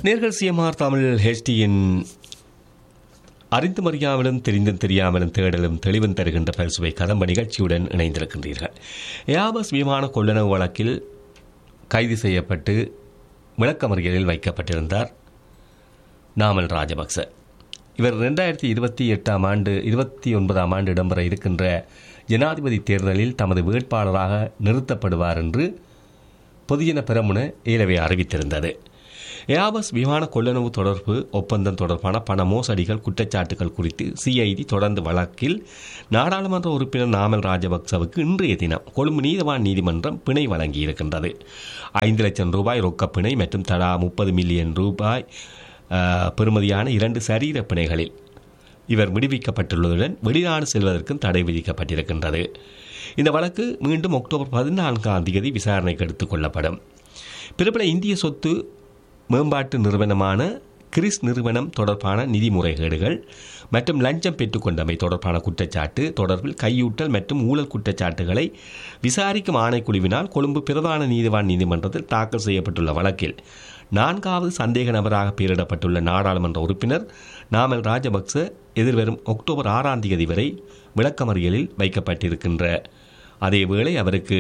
நேர்கள் சிஎம்ஆர் தமிழ் ஹெச்டியின் அறிந்தும் அறியாமலும் தெரிந்தும் தெரியாமலும் தேடலும் தெளிவும் தருகின்ற பல்சுவை கதம்ப நிகழ்ச்சியுடன் இணைந்திருக்கின்றீர்கள் ஏபஸ் விமான கொள்ளளவு வழக்கில் கைது செய்யப்பட்டு விளக்கமறியலில் வைக்கப்பட்டிருந்தார் நாமல் ராஜபக்ச இவர் ரெண்டாயிரத்தி இருபத்தி எட்டாம் ஆண்டு இருபத்தி ஒன்பதாம் ஆண்டு இடம்பெற இருக்கின்ற ஜனாதிபதி தேர்தலில் தமது வேட்பாளராக நிறுத்தப்படுவார் என்று பொதுஜன பெரமுன ஏலவே அறிவித்திருந்தது ஏபஸ் விமான கொள்ளளவு தொடர்பு ஒப்பந்தம் தொடர்பான பண மோசடிகள் குற்றச்சாட்டுகள் குறித்து சிஐடி தொடர்ந்து வழக்கில் நாடாளுமன்ற உறுப்பினர் நாமல் ராஜபக்சவுக்கு இன்றைய தினம் கொழும்பு நீதவான் நீதிமன்றம் பிணை வழங்கியிருக்கின்றது ஐந்து லட்சம் ரூபாய் ரொக்க பிணை மற்றும் தலா முப்பது மில்லியன் ரூபாய் அஹ், பெறுமதியான இரண்டு சரீர பிணைகளில் இவர் விடுவிக்கப்பட்டுள்ளதுடன் வெளிநாடு செல்வதற்கும் தடை விதிக்கப்பட்டிருக்கின்றது இந்த வழக்கு மீண்டும் அக்டோபர் பதினான்காம் தேதி விசாரணைக்கு எடுத்துக் கொள்ளப்படும் பிரபல இந்திய சொத்து மேம்பாட்டு நிறுவனமான கிறிஸ் நிறுவனம் தொடர்பான நிதி முறைகேடுகள் மற்றும் லஞ்சம் பெற்றுக்கொண்டமை தொடர்பான குற்றச்சாட்டு தொடர்பில் கையூட்டல் மற்றும் ஊழல் குற்றச்சாட்டுகளை விசாரிக்கும் ஆணைக்குழுவினால் கொழும்பு பிரதான நீதிவான் நீதிமன்றத்தில் தாக்கல் செய்யப்பட்டுள்ள வழக்கில் நான்காவது சந்தேக நபராக பெயரிடப்பட்டுள்ள நாடாளுமன்ற உறுப்பினர் நாமல் ராஜபக்ச எதிர்வரும் அக்டோபர் ஆறாம் தேதி வரை விளக்கமறியலில் வைக்கப்பட்டிருக்கின்ற அதேவேளை அவருக்கு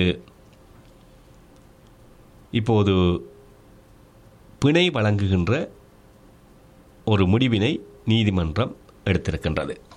இப்போது பிணை வழங்குகின்ற ஒரு முடிவினை நீதிமன்றம் எடுத்திருக்கின்றது